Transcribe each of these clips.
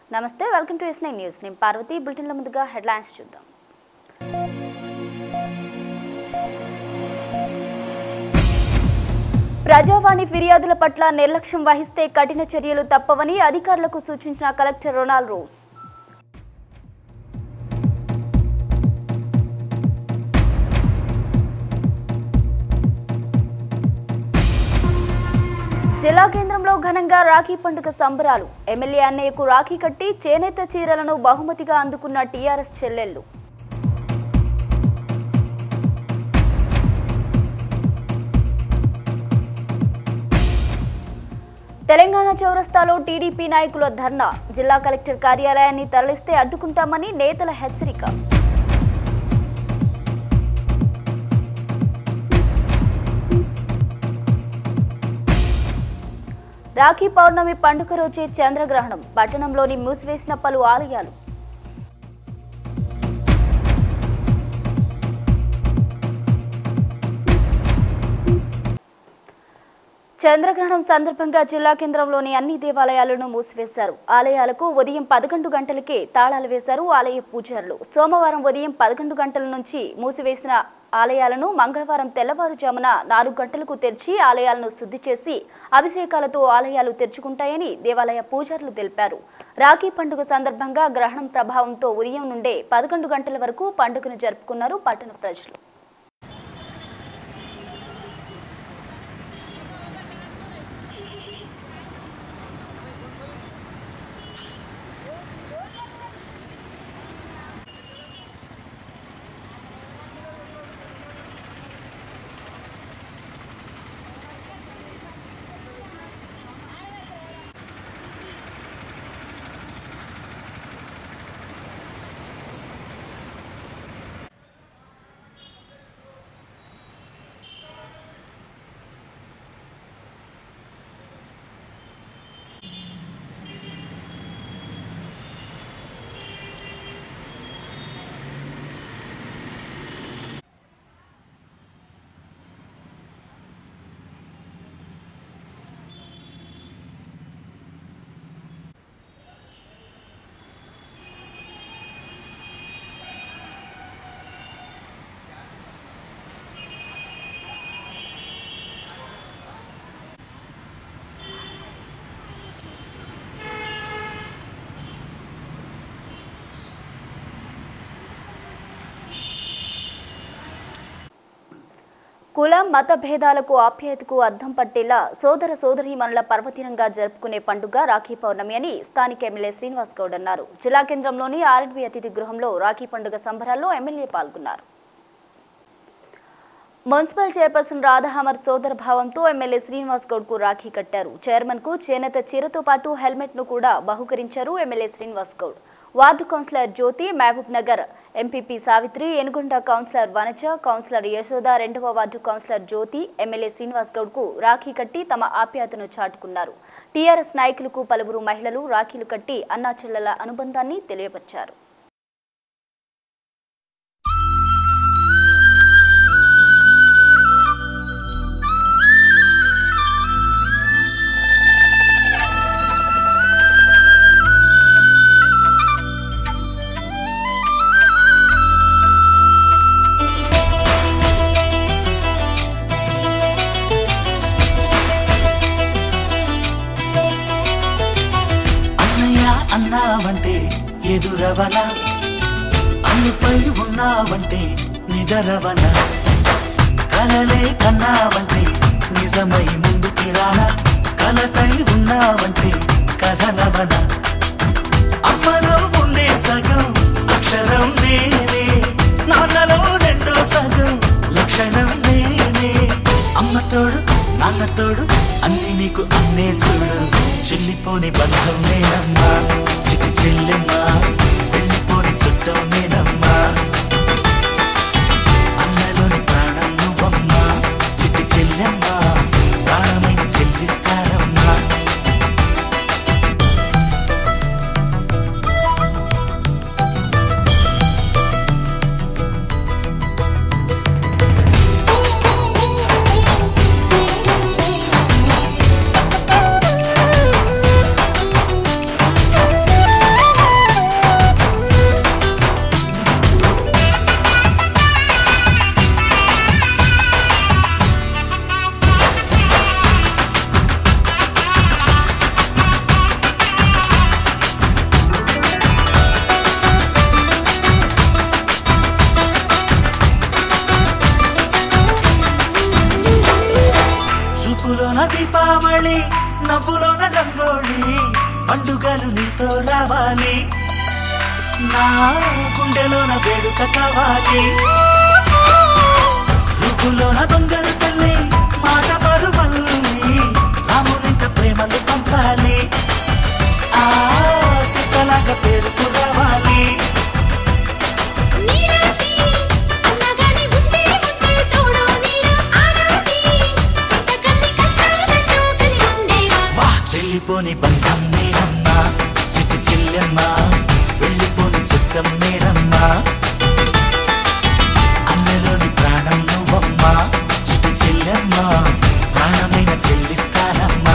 నమస్తే welcome to S nine news నేను పార్వతి బులెటిన్ల ముందుగా హెడ్లైన్స్ చూద్దాం ప్రజావాణి ఫిర్యాదుల పట్ల నిర్లక్ష్యం వహిస్తే కఠిన చర్యలు తప్పవని అధికారులకు సూచించిన కలెక్టర్ రొనాల్డ్ రోజ్ జిల్లా కేంద్రంలో ఘనంగా రాఖీ పండుగ సంబరాలు ఎమ్మెల్యే అన్నయ్యకు రాఖీ కట్టి చేనేత చీరలను బహుమతిగా అందుకున్న టీఆర్ఎస్ చెల్లెళ్లు తెలంగాణ చౌరస్తాలో టీడీపీ నాయకుల ధర్నా జిల్లా కలెక్టర్ కార్యాలయాన్ని తరలిస్తే అడ్డుకుంటామని నేతల హెచ్చరిక రాఖీ పౌర్ణమి పండుగ రోజే చంద్రగ్రహణం పట్టణంలోని మూసివేసిన పలు ఆలయాలు చంద్రగ్రహణం సందర్భంగా జిల్లా కేంద్రంలోని అన్ని దేవాలయాలను మూసివేశారు ఆలయాలకు ఉదయం పదకొండు గంటలకే తాళాలు వేశారు ఆలయ పూజారులు సోమవారం ఉదయం పదకొండు గంటల నుంచి మూసివేసిన ఆలయాలను మంగళవారం తెల్లవారుజామున నాలుగు గంటలకు తెరిచి ఆలయాలను శుద్ధి చేసి అభిషేకాలతో ఆలయాలు తెరుచుకుంటాయని దేవాలయ పూజారులు తెలిపారు రాఖీ పండుగ సందర్భంగా గ్రహణం ప్రభావంతో ఉదయం నుండే పదకొండు గంటల వరకు పండుగను జరుపుకున్నారు పట్టణ ప్రజలు కుల మత భేదాలకు ఆప్యాయతకు అద్దం పట్టేలా సోదర సోదరీమణుల పర్వదినంగా జరుపుకునే పండుగ రాఖీ పౌర్ణమి అని స్థానిక ఎమ్మెల్యే శ్రీనివాస్ గౌడ్ అన్నారు జిల్లా కేంద్రంలోని ఆర్ఎడ్బి అతిథి గృహంలో రాఖీ పండుగ సంబరాల్లో ఎమ్మెల్యే పాల్గొన్నారు మున్సిపల్ చైర్పర్సన్ రాధాహమర్ సోదర భావంతో ఎమ్మెల్యే శ్రీనివాస్ గౌడ్ కు రాఖీ కట్టారు చైర్మన్ కు చేనేత చీరతో పాటు హెల్మెట్ ను కూడా బహుకరించారు MLA Srinivas Goud ward councillor Jyothi Mahabubnagar MPP Savitri Enugonda councillor Vanaja councillor Yashoda రెండవ ward councillor Jyothi MLA Srinivas Goud కు రాఖీ కట్టి తమ ఆప్యాయతను చాటుకున్నారు టీఆర్ఎస్ నాయకులకు పలువురు మహిళలు రాఖీలు కట్టి అన్నా చెల్లెల అనుబంధాన్ని తెలియపరిచారు అన్నయ్య అన్నావంటే ఎదురవన అన్నిపై ఉన్నావంటే నిదరవన కలలే కన్నావంటే నిజమై ముందుకి రానా కలకై ఉన్నావంటే కథనవన అమ్మలో ఉండే సగం అక్షరం నేనే నాన్నలో రెండో సగం లక్షణం నేనే అమ్మ తోడు నాన్న తోడు అన్ని నీకు అన్నే చూడు చెల్లిపోని బంధం నేనమ్మా చిటి చెల్లెమ్మా వెళ్ళిపోని చుట్టం నేనమ్మా అన్నలోని ప్రాణం నువ్వమ్మా చిట్టి చెల్లెమ్మా ప్రాణమైన చెల్లిస్తారమ్మా నవ్వులోన రంగోళి పండుగలు నీతో రావాలి నా గుండెలోన వేడుక కావాలి రూపులోన బంగారు తల్లి మాట పరుమల్లి రామునింట ప్రేమలు పంచాలి ఆ సీతలాగా పేరుకు రావాలి నీలాంటి అన్నగాని ఉంటే ఉంటే తోడు నీడ ఆనాటి సీత కన్ని కష్టాలతో కలిగి ఉండేవా వా చెల్లిపోని బంధం నేనమ్మా చిట్టి చెల్లెమ్మ వెళ్ళిపోని చుట్టం నేనమ్మా అన్నలోని ప్రాణం నువ్వమ్మా చిట్టి చెల్లెమ్మ ప్రాణమైన చెల్లిస్తానమ్మా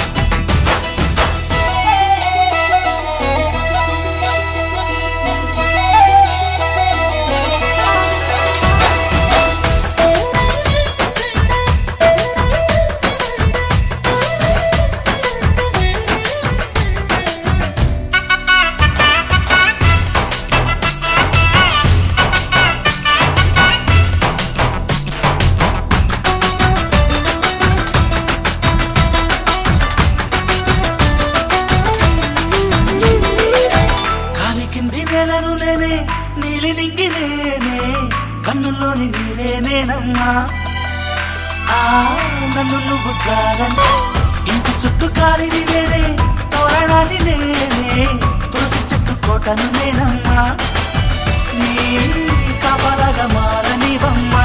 కాలి కింది నేలను నేనే నీలి నింగి నేనే కన్నుల్లోని నీరే నేనమ్మా ఆ నన్ను నువ్వు చాలని ఇంటి చుట్టూ కాలిని నేనే తోరణాన్ని నేనే తులసి చెట్టు కోటను నేనమ్మా నీ కాపలాగా మారనివమ్మా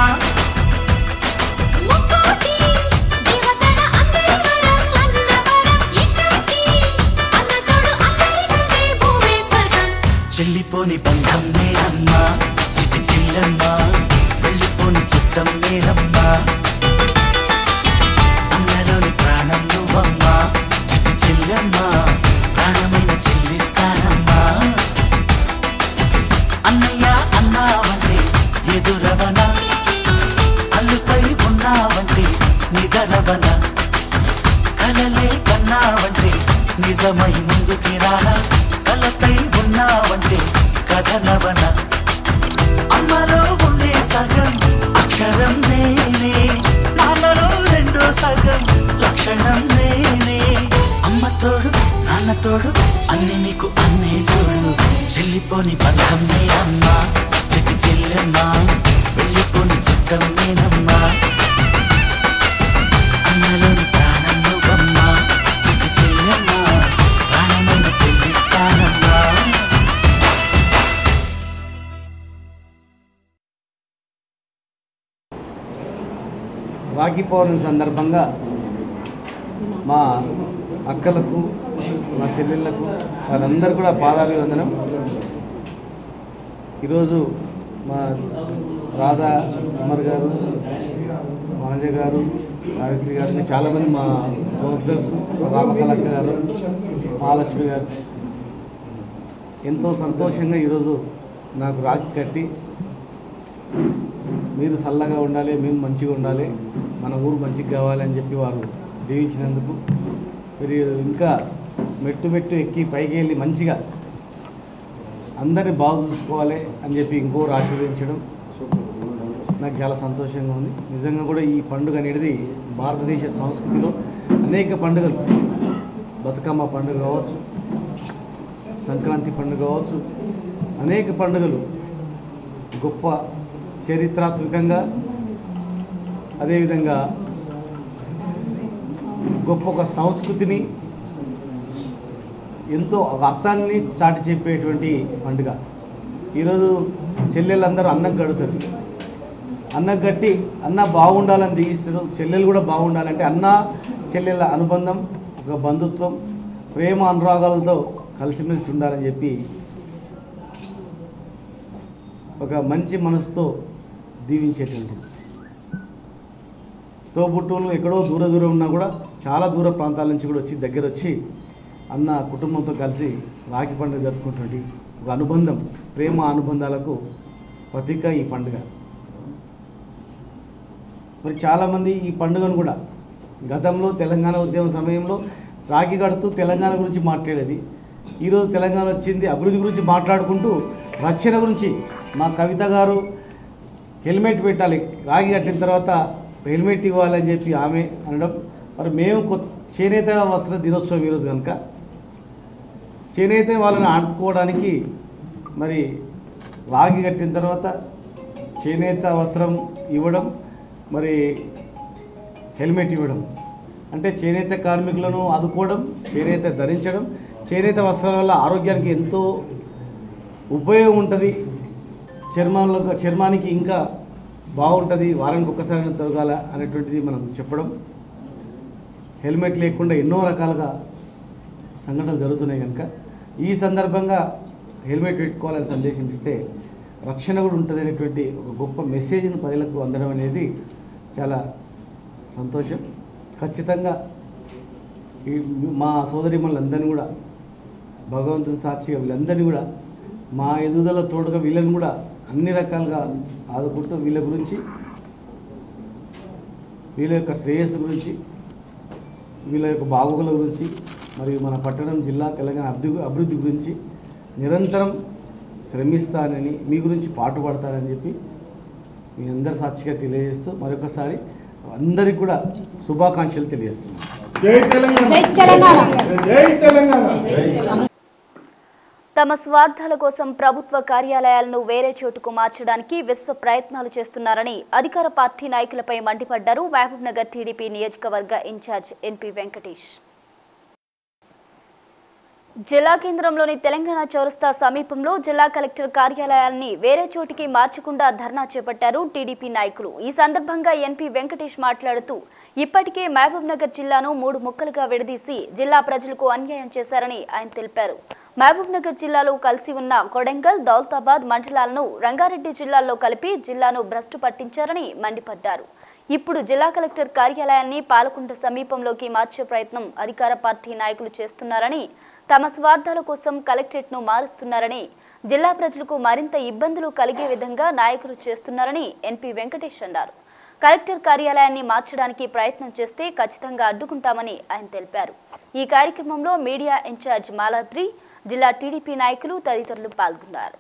ముక్కోటి దేవతల అందరి వరం అన్న వరం ఇట్లాంటి అన్న తోడు అందరికంటే భూమే స్వర్గం చెల్లిపోని బంధం నేనమ్మా చిట్టి చెల్లెమ్మా వెళ్ళిపోని చుట్టం నేనమ్మా అన్నలోని ప్రాణం నువ్వమ్మా చిట్టి చెల్లెమ్మా ప్రాణమైన చెల్లిస్తానమ్మా అన్నయ్య అన్నావంటే ఎదురవన అల్లుపై ఉన్నావంటే నిదరవన కలలే కన్నావంటే నిజమై ముందుకి రానా కలతై ఉన్నావంటే కథనవన అమ్మలో ఉండే సగం అక్షరం నేనే నాన్నలో రెండో సగం లక్షణం నేనే అమ్మ తోడు నాన్న తోడు అన్ని నీకు అన్నే చూడు చెల్లిపోని బంధం నేనమ్మా చెట్టి చెల్లెమ్మా వెళ్ళిపోని చుట్టం నేనమ్మా అన్నలోని ప్రాణం నువ్వమ్మా చెట్టి చెల్లెమ్మా ప్రాణమైన చెల్లిస్తానమ్మా రాఖీ పౌర్ణమి సందర్భంగా మా అక్కలకు మా చెల్లెళ్ళకు వాళ్ళందరూ కూడా పాదాభివందనం ఈరోజు మా రాధా కుమార్ గారు మనజ గారు సావిత్రి గారు ఇంకా చాలామంది మా కౌన్సిలర్స్ రామకలక్క గారు మహాలక్ష్మి గారు ఎంతో సంతోషంగా ఈరోజు నాకు రాఖీ కట్టి మీరు చల్లగా ఉండాలి మేము మంచిగా ఉండాలి మన ఊరు మంచిగా కావాలి అని చెప్పి వారు దీవించినందుకు మీరు ఇంకా మెట్టు మెట్టు ఎక్కి పైకి వెళ్ళి మంచిగా అందరిని బాగా చూసుకోవాలి అని చెప్పి ఇంకోరు ఆశీర్వదించడం నాకు చాలా సంతోషంగా ఉంది నిజంగా కూడా ఈ పండుగ అనేది భారతదేశ సంస్కృతిలో అనేక పండుగలు బతుకమ్మ పండుగ కావచ్చు సంక్రాంతి పండుగ కావచ్చు అనేక పండుగలు గొప్ప చరిత్రాత్మకంగా అదేవిధంగా గొప్ప ఒక సంస్కృతిని ఎంతో ఒక అర్థాన్ని చాటి చెప్పేటువంటి పండుగ ఈరోజు చెల్లెళ్ళందరూ అన్నం కడుతారు అన్నం కట్టి అన్న బాగుండాలని దీవిస్తారు చెల్లెలు కూడా బాగుండాలంటే అన్న చెల్లెళ్ళ అనుబంధం ఒక బంధుత్వం ప్రేమ అనురాగాలతో కలిసిమెలిసి ఉండాలని చెప్పి ఒక మంచి మనసుతో దీవించేటువంటిది తోబుట్టువులు ఎక్కడో దూర దూరం ఉన్నా కూడా చాలా దూర ప్రాంతాల నుంచి కూడా వచ్చి దగ్గర వచ్చి అన్న కుటుంబంతో కలిసి రాఖీ పండుగ జరుపుకున్నటువంటి ఒక అనుబంధం ప్రేమ అనుబంధాలకు ప్రతీక ఈ పండుగ మరి చాలామంది ఈ పండుగను కూడా గతంలో తెలంగాణ ఉద్యమ సమయంలో రాఖీ కడుతూ తెలంగాణ గురించి మాట్లాడేది ఈరోజు తెలంగాణ వచ్చింది అభివృద్ధి గురించి మాట్లాడుకుంటూ రక్షణ గురించి మా కవిత గారు హెల్మెట్ పెట్టాలి రాగి కట్టిన తర్వాత హెల్మెట్ ఇవ్వాలని చెప్పి ఆమె అనడం మరి మేము కొ- చేనేత వస్త్ర దినోత్సవం ఈరోజు కనుక చేనేత వాళ్ళని ఆడుకోవడానికి మరి రాగి కట్టిన తర్వాత చేనేత వస్త్రం ఇవ్వడం మరి హెల్మెట్ ఇవ్వడం అంటే చేనేత కార్మికులను ఆదుకోవడం చేనేత ధరించడం చేనేత వస్త్రాల వల్ల ఆరోగ్యానికి ఎంతో ఉపయోగం ఉంటుంది చర్మంలో చర్మానికి ఇంకా బాగుంటుంది వారానికి ఒక్కసారి తొలగాల అనేటువంటిది మనం చెప్పడం హెల్మెట్ లేకుండా ఎన్నో రకాలుగా సంఘటనలు జరుగుతున్నాయి కనుక ఈ సందర్భంగా హెల్మెట్ పెట్టుకోవాలని సందేశం ఇస్తే రక్షణ కూడా ఉంటుంది అనేటువంటి ఒక గొప్ప మెసేజ్ను ప్రజలకు అందడం అనేది చాలా సంతోషం ఖచ్చితంగా ఈ మా సోదరిమణులందరినీ కూడా భగవంతుని సాక్షిగా వీళ్ళందరినీ కూడా మా ఎదుగుదల తోడుగా వీళ్ళని కూడా అన్ని రకాలుగా ఆదుకుంటూ వీళ్ళ గురించి వీళ్ళ యొక్క శ్రేయస్సు గురించి వీళ్ళ యొక్క బాగోగుల గురించి మరియు మన పట్టణం జిల్లా తెలంగాణ అభివృద్ధి అభివృద్ధి గురించి నిరంతరం శ్రమిస్తానని మీ గురించి పాటుపడతానని చెప్పి మీ అందరి సాక్షిగా తెలియజేస్తూ మరొకసారి అందరికీ కూడా శుభాకాంక్షలు తెలియజేస్తున్నాను జై తెలంగాణ జై తెలంగాణ తమ స్వార్థాల కోసం ప్రభుత్వ కార్యాలయాలను వేరే చోటుకు మార్చడానికి విశ్వ ప్రయత్నాలు చేస్తున్నారని అధికార పార్టీ నాయకులపై మండిపడ్డారు మహబూబ్ నగర్ టీడీపీ నియోజకవర్గ ఇన్ఛార్జ్ ఎన్పీ వెంకటేష్ జిల్లా కేంద్రంలోని తెలంగాణ చౌరస్తా సమీపంలో జిల్లా కలెక్టర్ కార్యాలయాన్ని వేరే చోటికి మార్చకుండా ధర్నా చేపట్టారు టీడీపీ నాయకులు ఈ సందర్భంగా ఎన్పీ వెంకటేష్ మాట్లాడుతూ ఇప్పటికే మహబూబ్ నగర్ జిల్లాను మూడు ముక్కలుగా విడదీసి జిల్లా ప్రజలకు అన్యాయం చేశారని ఆయన తెలిపారు మహబూబ్ నగర్ జిల్లాలో కలిసి ఉన్న కొడంగల్ దౌలతాబాద్ మండలాలను రంగారెడ్డి జిల్లాల్లో కలిపి జిల్లాను భ్రష్టు పట్టించారని మండిపడ్డారు ఇప్పుడు జిల్లా కలెక్టర్ కార్యాలయాన్ని పాలకుంట సమీపంలోకి మార్చే ప్రయత్నం అధికార పార్టీ నాయకులు చేస్తున్నారని తమ స్వార్థాల కోసం కలెక్టరేట్ను మారుస్తున్నారని జిల్లా ప్రజలకు మరింత ఇబ్బందులు కలిగే విధంగా నాయకులు చేస్తున్నారని ఎన్పీ వెంకటేష్ అన్నారు కలెక్టర్ కార్యాలయాన్ని మార్చడానికి ప్రయత్నం చేస్తే ఖచ్చితంగా అడ్డుకుంటామని ఆయన తెలిపారు ఈ కార్యక్రమంలో మీడియా ఇన్ఛార్జ్ మాలాద్రి జిల్లా టీడీపీ నాయకులు తదితరులు పాల్గొన్నారు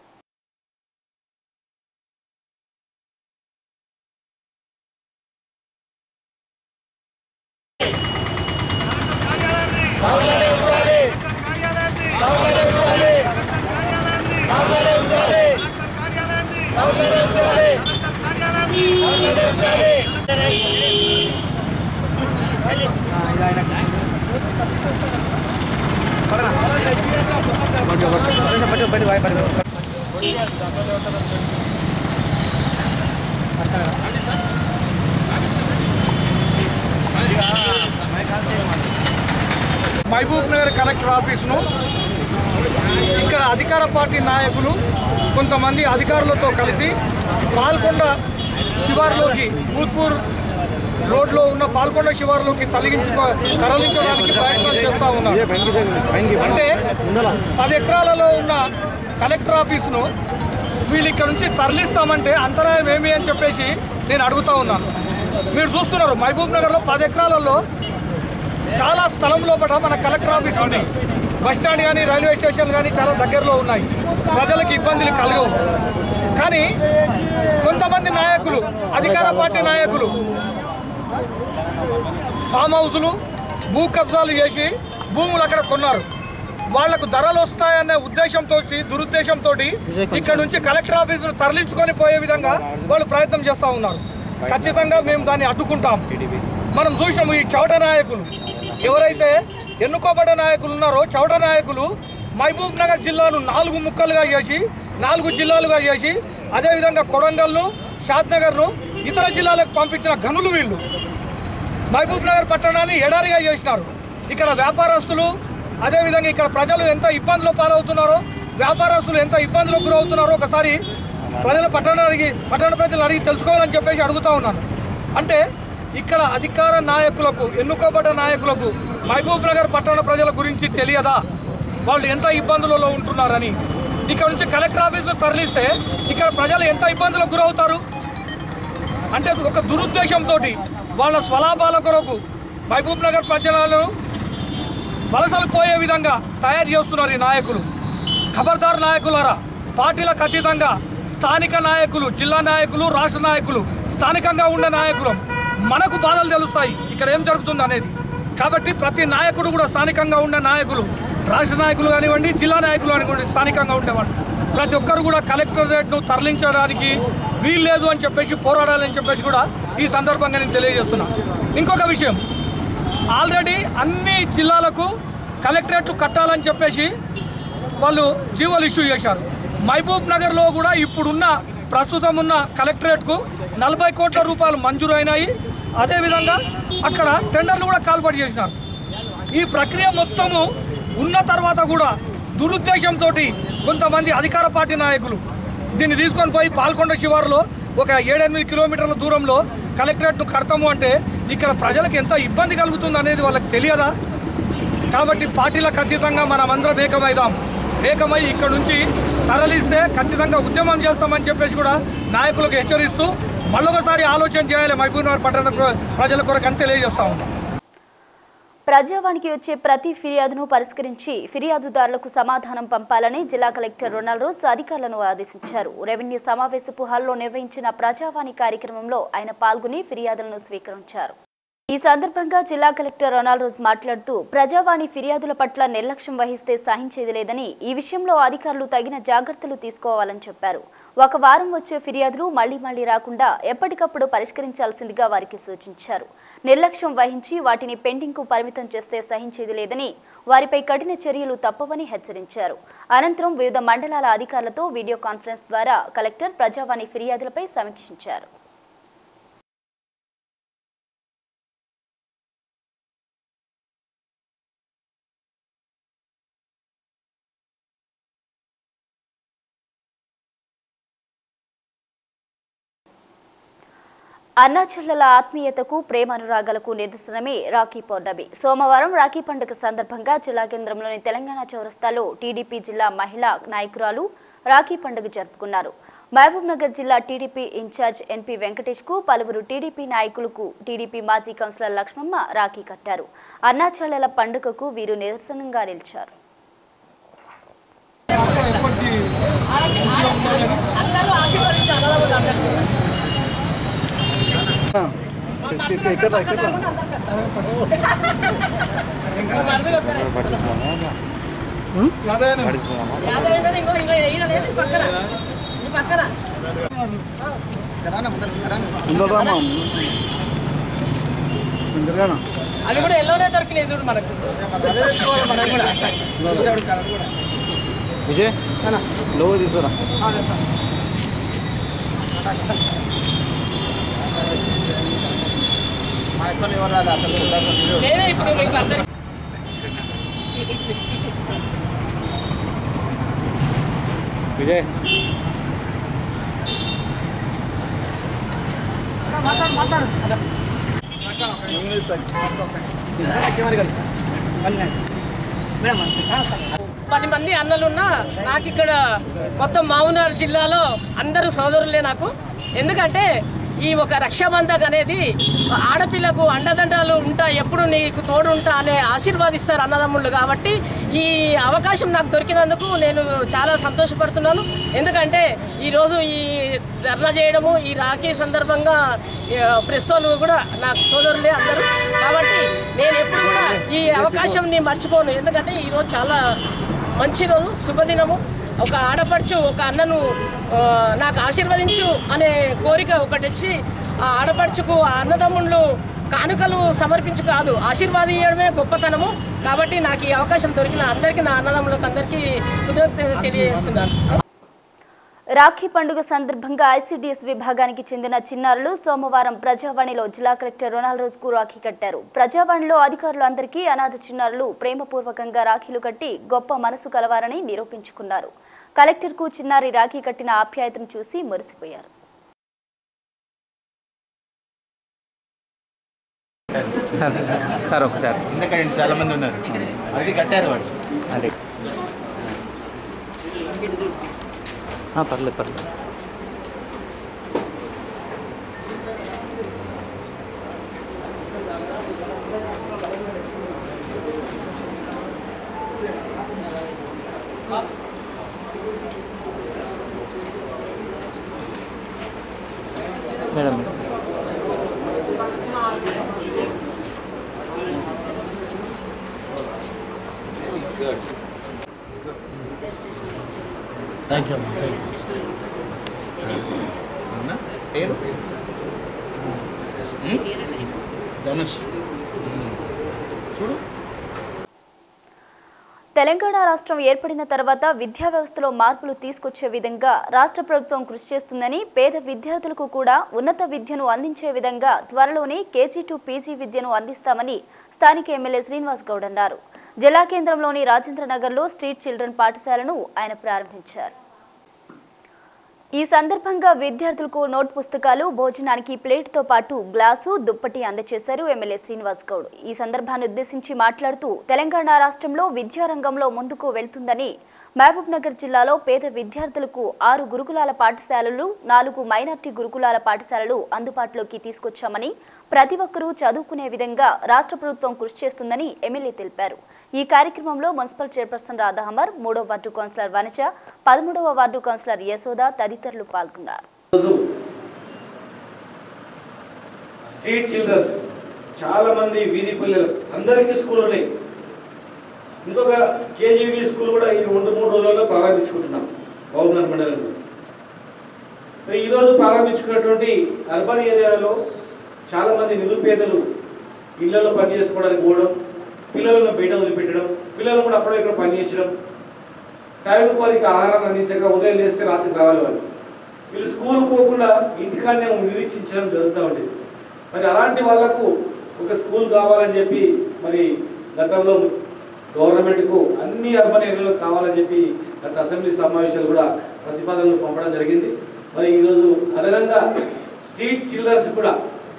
మహబూబ్ నగర్ కలెక్టర్ ఆఫీసును ఇక్కడ అధికార పార్టీ నాయకులు కొంతమంది అధికారులతో కలిసి పాల్కొండ శివార్లోకి భూత్పూర్ రోడ్లో ఉన్న పాల్కొండ శివార్లోకి తొలగించుకో తరలించడానికి ప్రయత్నాలు చేస్తూ ఉన్నారు అంటే పది ఎకరాలలో ఉన్న కలెక్టర్ ఆఫీసును వీళ్ళు ఇక్కడ నుంచి తరలిస్తామంటే అంతరాయం ఏమి అని చెప్పేసి నేను అడుగుతా ఉన్నాను మీరు చూస్తున్నారు మహబూబ్ నగర్లో పది ఎకరాలలో చాలా స్థలం లోపల మన కలెక్టర్ ఆఫీస్ ఉంది బస్ స్టాండ్ కానీ రైల్వే స్టేషన్ కానీ చాలా దగ్గరలో ఉన్నాయి ప్రజలకు ఇబ్బందులు కలగవు కానీ కొంతమంది నాయకులు అధికార పార్టీ నాయకులు ఫామ్ హౌసులు భూ కబ్జాలు చేసి భూములు అక్కడ కొన్నారు వాళ్లకు ధరలు వస్తాయనే ఉద్దేశంతో దురుద్దేశంతో ఇక్కడ నుంచి కలెక్టర్ ఆఫీసును తరలించుకొని పోయే విధంగా వాళ్ళు ప్రయత్నం చేస్తూ ఉన్నారు ఖచ్చితంగా మేము దాన్ని అడ్డుకుంటాం మనం చూసినాము ఈ చౌట నాయకులు ఎవరైతే ఎన్నుకోబడ్డ నాయకులు ఉన్నారో చౌట నాయకులు మహబూబ్ నగర్ జిల్లాను నాలుగు ముక్కలుగా చేసి నాలుగు జిల్లాలుగా చేసి అదేవిధంగా కొడంగల్ను షాద్నగర్ను ఇతర జిల్లాలకు పంపించిన గనులు వీళ్ళు మహబూబ్ నగర్ పట్టణాన్ని ఎడారిగా చేసినారు ఇక్కడ వ్యాపారస్తులు అదేవిధంగా ఇక్కడ ప్రజలు ఎంత ఇబ్బందులు పాలవుతున్నారో వ్యాపారస్తులు ఎంత ఇబ్బందులకు గురవుతున్నారో ఒకసారి ప్రజల పట్టణానికి పట్టణ ప్రజలు అడిగి తెలుసుకోవాలని చెప్పేసి అడుగుతా ఉన్నాను అంటే ఇక్కడ అధికార నాయకులకు ఎన్నుకోబడ్డ నాయకులకు మహబూబ్ నగర్ పట్టణ ప్రజల గురించి తెలియదా వాళ్ళు ఎంత ఇబ్బందులలో ఉంటున్నారని ఇక్కడ నుంచి కలెక్టర్ ఆఫీసు తరలిస్తే ఇక్కడ ప్రజలు ఎంత ఇబ్బందులకు గురవుతారు అంటే ఒక దురుద్దేశంతో వాళ్ళ స్వలాభాల కొరకు మహబూబ్ నగర్ ప్రజలను వలసలు పోయే విధంగా తయారు చేస్తున్నారు ఈ నాయకులు ఖబర్దార్ నాయకులారా పార్టీలకు అతీతంగా స్థానిక నాయకులు జిల్లా నాయకులు రాష్ట్ర నాయకులు స్థానికంగా ఉండే నాయకులు మనకు బాధలు తెలుస్తాయి ఇక్కడ ఏం జరుగుతుంది అనేది కాబట్టి ప్రతి నాయకుడు కూడా స్థానికంగా ఉండే నాయకులు రాష్ట్ర నాయకులు కానివ్వండి జిల్లా నాయకులు కానివ్వండి స్థానికంగా ఉండేవాళ్ళు ప్రతి ఒక్కరు కూడా కలెక్టరేట్ను తరలించడానికి వీల్లేదు అని చెప్పేసి పోరాడాలని చెప్పేసి కూడా ఈ సందర్భంగా నేను తెలియజేస్తున్నా ఇంకొక విషయం ఆల్రెడీ అన్ని జిల్లాలకు కలెక్టరేట్లు కట్టాలని చెప్పేసి వాళ్ళు జీవోలు ఇష్యూ చేశారు మహబూబ్ నగర్లో కూడా ఇప్పుడున్న ప్రస్తుతం ఉన్న కలెక్టరేట్కు నలభై కోట్ల రూపాయలు మంజూరు అయినాయి అదేవిధంగా అక్కడ టెండర్లు కూడా కాల్పడి చేసినారు ఈ ప్రక్రియ మొత్తము ఉన్న తర్వాత కూడా దురుద్దేశంతో కొంతమంది అధికార పార్టీ నాయకులు దీన్ని తీసుకొని పోయి పాల్కొండ శివారులో ఒక ఏడెనిమిది కిలోమీటర్ల దూరంలో కలెక్టరేట్ను కడతాము అంటే ఇక్కడ ప్రజలకు ఎంత ఇబ్బంది కలుగుతుంది అనేది వాళ్ళకి తెలియదా కాబట్టి పార్టీలకు ఖచ్చితంగా మనం అందరం ఏకమైదాం ఏకమై ఇక్కడ నుంచి తరలిస్తే ఖచ్చితంగా ఉద్యమం చేస్తామని చెప్పేసి కూడా నాయకులకు హెచ్చరిస్తూ మళ్ళొకసారి ఆలోచన చేయాలి మహబూబ్నగర్ పట్టణ ప్రజల కొరకు అని తెలియజేస్తా ఉన్నాం ప్రజావానికి వచ్చే ప్రతి ఫిర్యాదును పరిష్కరించి ఫిర్యాదుదారులకు సమాధానం పంపాలని జిల్లా కలెక్టర్ రొనాల్డ్ రోజ్ అధికారులను ఆదేశించారు రెవెన్యూ సమావేశపు హాల్లో నిర్వహించిన ప్రజావాణి కార్యక్రమంలో ఆయన పాల్గొని ఫిర్యాదులను స్వీకరించారు ఈ సందర్భంగా జిల్లా కలెక్టర్ రొనాల్డ్ రోజ్ మాట్లాడుతూ ప్రజావాణి ఫిర్యాదుల పట్ల నిర్లక్ష్యం వహిస్తే సహించేది లేదని ఈ విషయంలో అధికారులు తగిన జాగ్రత్తలు తీసుకోవాలని చెప్పారు ఒక వారం వచ్చే ఫిర్యాదులు మళ్లీ మళ్లీ రాకుండా ఎప్పటికప్పుడు పరిష్కరించాల్సిందిగా వారికి సూచించారు నిర్లక్ష్యం వహించి వాటిని పెండింగ్కు పరిమితం చేస్తే సహించేది లేదని వారిపై కఠిన చర్యలు తప్పవని హెచ్చరించారు అనంతరం వివిధ మండలాల అధికారులతో వీడియో కాన్ఫరెన్స్ ద్వారా కలెక్టర్ ప్రజావాణి ఫిర్యాదులపై సమీక్షించారు అన్నాచెల్లెల ఆత్మీయతకు ప్రేమ అనురాగాలకు నిదర్శనమే రాఖీ పౌర్ణమి సోమవారం రాఖీ పండుగ సందర్భంగా జిల్లా కేంద్రంలోని తెలంగాణ చౌరస్తాలో టీడీపీ జిల్లా మహిళా నాయకురాలు రాఖీ పండుగ జరుపుకున్నారు మహబూబ్ నగర్ జిల్లా టీడీపీ ఇన్ఛార్జ్ ఎన్పీ వెంకటేష్ కు పలువురు టీడీపీ నాయకులకు టీడీపీ మాజీ కౌన్సిలర్ లక్ష్మమ్మ రాఖీ కట్టారు అన్నాచెల్లెల పండుగకు వీరు నిదర్శనంగా నిలిచారు అవి కూడా ఎల్లోనే దొరికినాయి చూడు మనకు విజయ్ లో తీసుకురా నేనే ఇప్పుడు మీకు అందరికి విజయ్ పది మంది అన్నలున్నా నాకు ఇక్కడ మొత్తం మామూనార్ జిల్లాలో అందరూ సోదరులే నాకు ఎందుకంటే ఈ ఒక రక్షాబంధక్ అనేది ఆడపిల్లకు అండదండాలు ఉంటా ఎప్పుడు నీకు తోడు ఉంటా అనే ఆశీర్వాదిస్తారు అన్నదమ్ముళ్ళు కాబట్టి ఈ అవకాశం నాకు దొరికినందుకు నేను చాలా సంతోషపడుతున్నాను ఎందుకంటే ఈరోజు ఈ ధర్నా చేయడము ఈ రాఖీ సందర్భంగా ఆ, ప్రెస్ వాళ్ళు కూడా నాకు సోదరులే అందరూ కాబట్టి నేను ఎప్పుడు కూడా ఈ అవకాశంని మర్చిపోను ఎందుకంటే ఈరోజు చాలా మంచి రోజు శుభదినము ఒక ఆడపడుచు ఒక అన్నను ఆ, నాకు ఆశీర్వదించు అనే కోరిక ఒకటి వచ్చి ఆ ఆడపడుచుకు ఆ అన్నదమ్ముళ్ళు కానుకలు సమర్పించు కాదు ఆశీర్వాదీయడమే గొప్పతనము కాబట్టి నాకు ఈ అవకాశం దొరికిన అందరికీ నా అన్నదమ్ములకు అందరికీ కృతజ్ఞత తెలియజేస్తున్నాను రాఖీ పండుగ సందర్భంగా ఐసీడీఎస్ విభాగానికి చెందిన చిన్నారులు సోమవారం ప్రజావాణిలో జిల్లా కలెక్టర్ రొనాల్డ్ రోజుకు రాఖీ కట్టారు ప్రజావాణిలో అధికారులు అందరికీ అనాథ చిన్నారులు ప్రేమపూర్వకంగా రాఖీలు కట్టి గొప్ప మనసు కలవారని నిరూపించుకున్నారు కలెక్టర్కు చిన్నారి రాఖీ కట్టిన ఆప్యాయతను చూసి మురిసిపోయారు సార్ సార్ ఒకసారి ఎందుకంటే చాలా మంది ఉన్నారు అది కట్టారు వాడు అదే ఆ, పర్లేదు పర్లేదు మేడం థ్యాంక్ యూ అమ్మా థ్యాంక్ యూ అవునా పేరు ఉమ్? ధనుష్ ఉమ్. చూడు తెలంగాణ రాష్ట్రం ఏర్పడిన తర్వాత విద్యా వ్యవస్థలో మార్పులు తీసుకొచ్చే విధంగా రాష్ట్ర ప్రభుత్వం కృషి చేస్తుందని పేద విద్యార్థులకు కూడా ఉన్నత విద్యను అందించే విధంగా త్వరలోనే కేజీ టు పీజీ విద్యను అందిస్తామని స్థానిక ఎమ్మెల్యే శ్రీనివాస్ గౌడ్ అన్నారు జిల్లా కేంద్రంలోని రాజేంద్ర నగర్లో స్ట్రీట్ చిల్డ్రన్ పాఠశాలను ఆయన ప్రారంభించారు ఈ సందర్భంగా విద్యార్థులకు నోట్ పుస్తకాలు భోజనానికి ప్లేట్తో పాటు గ్లాసు దుప్పటి అందజేశారు ఎమ్మెల్యే శ్రీనివాస్ గౌడ్ ఈ సందర్భాన్ని ఉద్దేశించి మాట్లాడుతూ తెలంగాణ రాష్ట్రంలో విద్యారంగంలో ముందుకు వెళ్తుందని మహబూబ్ నగర్ జిల్లాలో పేద విద్యార్థులకు ఆరు గురుకులాల పాఠశాలలు నాలుగు మైనార్టీ గురుకులాల పాఠశాలలు అందుబాటులోకి తీసుకొచ్చామని ప్రతి ఒక్కరూ చదువుకునే విధంగా రాష్ట్ర ప్రభుత్వం కృషి చేస్తుందని ఎమ్మెల్యే తెలిపారు ఈ కార్యక్రమంలో మున్సిపల్ చైర్పర్సన్ రాధా అమర్ మూడో వార్డు కౌన్సిలర్ వనజ పదమూడవ వార్డు కౌన్సిలర్ యశోద తదితరులు పాల్గొన్నారు రోజు స్ట్రీట్ చిల్డ్రన్స్ చాలా మంది వీధి పిల్లలు అందరికీ స్కూల్ ఉన్నాయి ఇంకొక కేజీబీ స్కూల్ కూడా ఈ రెండు మూడు రోజుల్లో ప్రారంభించుకుంటున్నాం పౌర్ణమి మండలంలో మరి ఈరోజు ప్రారంభించుకున్నటువంటి అర్బన్ ఏరియాలో చాలా మంది నిరుపేదలు ఇళ్లలో పని చేసుకోవడానికి పోవడం పిల్లలను బయట వదిలిపెట్టడం పిల్లలను కూడా అప్పుడో ఇక్కడ పని చేయించడం టైంకి వారికి ఆహారాన్ని అందించక ఉదయం లేస్తే రాత్రికి రావాలి వాళ్ళు వీళ్ళు స్కూల్ పోకుండా ఇంటికాడనే నిరీక్షించడం జరుగుతూ ఉండేది మరి అలాంటి వాళ్ళకు ఒక స్కూల్ కావాలని చెప్పి మరి గతంలో గవర్నమెంట్కు అన్ని అర్బన్ ఏరియాలో కావాలని చెప్పి గత అసెంబ్లీ సమావేశాలు కూడా ప్రతిపాదనలు పంపడం జరిగింది మరి ఈరోజు అదనంగా స్ట్రీట్ చిల్డ్రన్స్ కూడా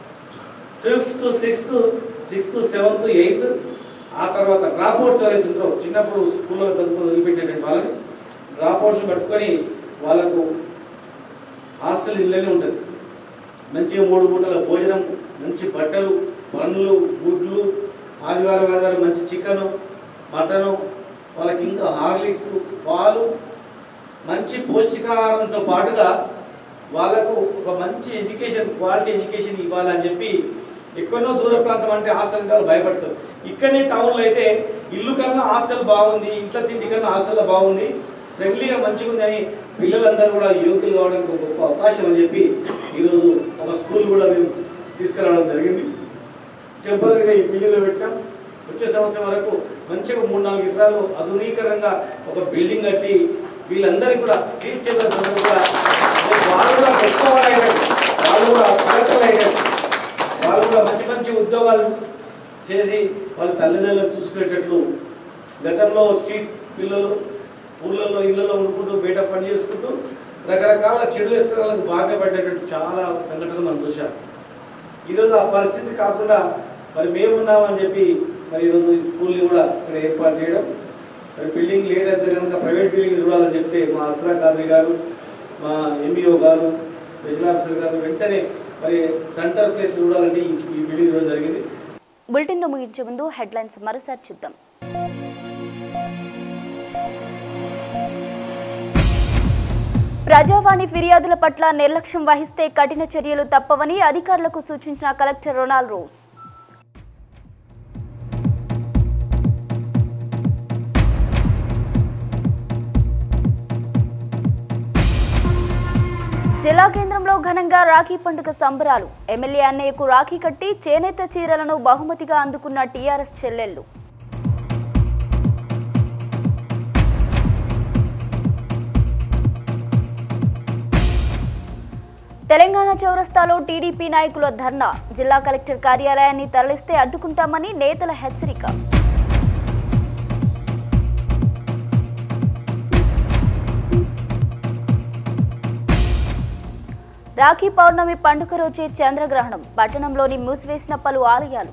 fifth sixth sixth seventh eighth ఆ తర్వాత డ్రాప్ అవుట్స్ ఎవరైతే ఉంటారో చిన్నప్పుడు స్కూల్లో చదువుకొని వదిలిపెట్టేటువంటి వాళ్ళని డ్రాప్ అవుట్స్ పట్టుకొని వాళ్ళకు హాస్టల్ ఇళ్ళనే ఉంటుంది మంచిగా మూడు పూటల భోజనం మంచి బట్టలు పండ్లు గుడ్లు ఆదివారం ఆదివారం మంచి చికెను మటను వాళ్ళకి ఇంకా హార్లిక్స్ పాలు మంచి పౌష్టికాహారంతో పాటుగా వాళ్ళకు ఒక మంచి ఎడ్యుకేషన్ క్వాలిటీ ఎడ్యుకేషన్ ఇవ్వాలని చెప్పి ఎక్కడో దూర ప్రాంతం అంటే హాస్టల్ అంటే వాళ్ళు భయపడతారు ఇక్కడనే టౌన్లో అయితే ఇల్లు కన్నా హాస్టల్ బాగుంది ఇంట్లో తిండి కన్నా హాస్టల్లో బాగుంది ఫ్రెండ్లీగా మంచిగా ఉంది అని పిల్లలందరూ కూడా యువకులు కావడానికి ఒక గొప్ప అవకాశం అని చెప్పి ఈరోజు ఒక స్కూల్ కూడా మేము తీసుకురావడం జరిగింది టెంపరీగా ఈ బిల్డింగ్లో పెట్టాం వచ్చే సంవత్సరం వరకు మంచిగా మూడు నాలుగు ఎకరాలు ఆధునీకరంగా ఒక బిల్డింగ్ కట్టి వీళ్ళందరికీ కూడా స్ట్రీట్ చిల్డ్రన్స్ అందరూ కూడా వాళ్ళు కూడా గొప్పవాళ్ళు అయ్యారు వాళ్ళు కూడా కలెక్టర్ అయ్యారు వాళ్ళు కూడా మంచి మంచి ఉద్యోగాలు చేసి వాళ్ళ తల్లిదండ్రులను చూసుకునేటట్లు గతంలో స్ట్రీట్ పిల్లలు ఊళ్ళల్లో ఇళ్ళల్లో ఉండుకుంటూ బయట పని చేసుకుంటూ రకరకాల చెడు వ్యసనాలకు బాగా పడ్డటువంటి చాలా సంఘటనలు మనం చూసాం ఈరోజు ఆ పరిస్థితి కాకుండా మరి మేమున్నామని చెప్పి మరి ఈరోజు ఈ స్కూల్ని కూడా ఇక్కడ ఏర్పాటు చేయడం మరి బిల్డింగ్ లేట్ అయితే కనుక ప్రైవేట్ బిల్డింగ్ చూడాలని చెప్తే మా అస్రా ఖాద్రి గారు మా ఎంఈఓ గారు స్పెషల్ ఆఫీసర్ గారు వెంటనే మరి సెంటర్ ప్లేస్ చూడాలంటే ఈ ఈ బిల్డింగ్ చూడడం జరిగింది బులెటిన్ను ముగించే ముందు హెడ్లైన్స్ మరోసారి చూద్దాం ప్రజావాణి ఫిర్యాదుల పట్ల నిర్లక్ష్యం వహిస్తే కఠిన చర్యలు తప్పవని అధికారులకు సూచించిన కలెక్టర్ రొనాల్డ్ రోజ్ జిల్లా కేంద్రంలో ఘనంగా రాఖీ పండుగ సంబరాలు ఎమ్మెల్యే అన్నయ్యకు రాఖీ కట్టి చేనేత చీరలను బహుమతిగా అందుకున్న టీఆర్ఎస్ చెల్లెళ్లు తెలంగాణ చౌరస్తాలో టీడీపీ నాయకుల ధర్నా జిల్లా కలెక్టర్ కార్యాలయాన్ని తరలిస్తే అడ్డుకుంటామని నేతల హెచ్చరిక రాఖీ పౌర్ణమి పండుగ రోజే చంద్రగ్రహణం పట్టణంలోని మూసివేసిన పలు ఆలయాలు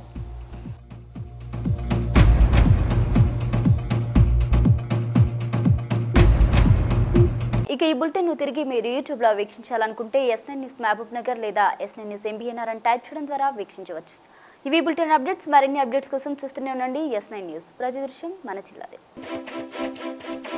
ఇక ఈ బులెటిన్ ను తిరిగి మీరు యూట్యూబ్ లో వీక్షించాలనుకుంటే S nine news Mahabubnagar లేదా ఎస్ నైన్ న్యూస్ ఎంబీఎన్ఆర్ అని టైప్ చేయడం ద్వారా వీక్షించవచ్చు ఇవి బులెటిన్ అప్డేట్స్ మరిన్ని అప్డేట్స్ కోసం చూస్తూనే ఉండండి ఎస్ నైన్ న్యూస్ ప్రతి దృశ్యం మన జిల్లాదే